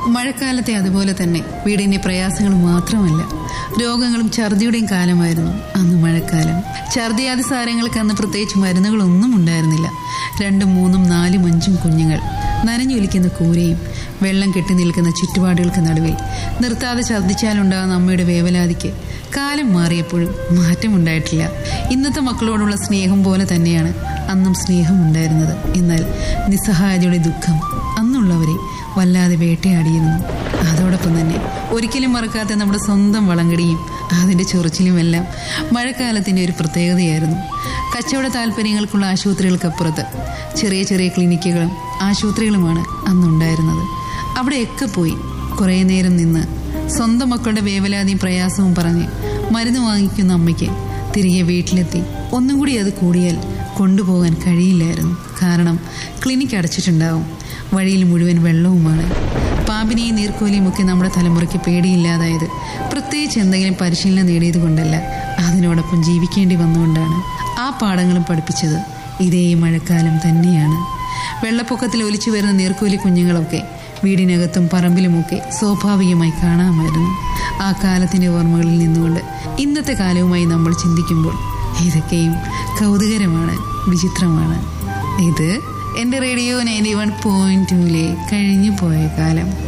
മഴക്കാലത്തെ അതുപോലെ തന്നെ വീടിന്റെ പ്രയാസങ്ങൾ മാത്രമല്ല രോഗങ്ങളും ഛർദിയുടെയും കാലമായിരുന്നു അന്ന് മഴക്കാലം ഛർദിയാതി സാരങ്ങൾക്ക് അന്ന് പ്രത്യേകിച്ച് മരുന്നുകളൊന്നും ഉണ്ടായിരുന്നില്ല രണ്ടും മൂന്നും നാലും അഞ്ചും കുഞ്ഞുങ്ങൾ നനഞ്ഞൊലിക്കുന്ന കൂരയും വെള്ളം കെട്ടി നിൽക്കുന്ന ചുറ്റുപാടുകൾക്ക് നടുവിൽ നിർത്താതെ ഛർദ്ദിച്ചാലുണ്ടാകുന്ന അമ്മയുടെ വേവലാതിക്ക് കാലം മാറിയപ്പോഴും മാറ്റമുണ്ടായിട്ടില്ല ഇന്നത്തെ മക്കളോടുള്ള സ്നേഹം പോലെ തന്നെയാണ് അന്നും സ്നേഹമുണ്ടായിരുന്നത് എന്നാൽ നിസ്സഹായതയുടെ ദുഃഖം അന്നുള്ളവരെ വല്ലാതെ വേട്ടയാടിയിരുന്നു അതോടൊപ്പം തന്നെ ഒരിക്കലും മറക്കാത്ത നമ്മുടെ സ്വന്തം വളങ്കടിയും അതിന്റെ ചൊറിച്ചിലുമെല്ലാം മഴക്കാലത്തിന്റെ ഒരു പ്രത്യേകതയായിരുന്നു കച്ചവട താല്പര്യങ്ങൾക്കുള്ള ആശുപത്രികൾക്കപ്പുറത്ത് ചെറിയ ചെറിയ ക്ലിനിക്കുകളും ആശുപത്രികളുമാണ് അന്നുണ്ടായിരുന്നത് അവിടെയൊക്കെ പോയി കുറേ നേരം നിന്ന് സ്വന്തം മക്കളുടെ വേവലാതിയും പ്രയാസവും പറഞ്ഞ് മരുന്ന് വാങ്ങിക്കുന്ന അമ്മയ്ക്ക് തിരികെ വീട്ടിലെത്തി ഒന്നും കൂടി അത് കൂടിയാൽ കൊണ്ടുപോകാൻ കഴിയില്ലായിരുന്നു കാരണം ക്ലിനിക്ക് അടച്ചിട്ടുണ്ടാവും വഴിയിൽ മുഴുവൻ വെള്ളവുമാണ് പാമ്പിനെയും നീർക്കോലിയും ഒക്കെ നമ്മുടെ തലമുറയ്ക്ക് പേടിയില്ലാതായത് പ്രത്യേകിച്ച് എന്തെങ്കിലും പരിശീലനം നേടിയത് കൊണ്ടല്ല അതിനോടൊപ്പം ജീവിക്കേണ്ടി വന്നുകൊണ്ടാണ് ആ പാഠങ്ങളും പഠിപ്പിച്ചത് ഇതേ മഴക്കാലം തന്നെയാണ് വെള്ളപ്പൊക്കത്തിൽ ഒലിച്ചു വരുന്ന നീർക്കോലി കുഞ്ഞുങ്ങളൊക്കെ വീടിനകത്തും പറമ്പിലുമൊക്കെ സ്വാഭാവികമായി കാണാമായിരുന്നു ആ കാലത്തിന്റെ ഓർമ്മകളിൽ നിന്നുകൊണ്ട് ഇന്നത്തെ കാലവുമായി നമ്മൾ ചിന്തിക്കുമ്പോൾ ഇതൊക്കെയും കൗതുകരമാണ് വിചിത്രമാണ് ഇത് എൻ്റെ റേഡിയോ നയൻറ്റി വൺ പോയിന്റ് ടൂലെ കഴിഞ്ഞു പോയ കാലം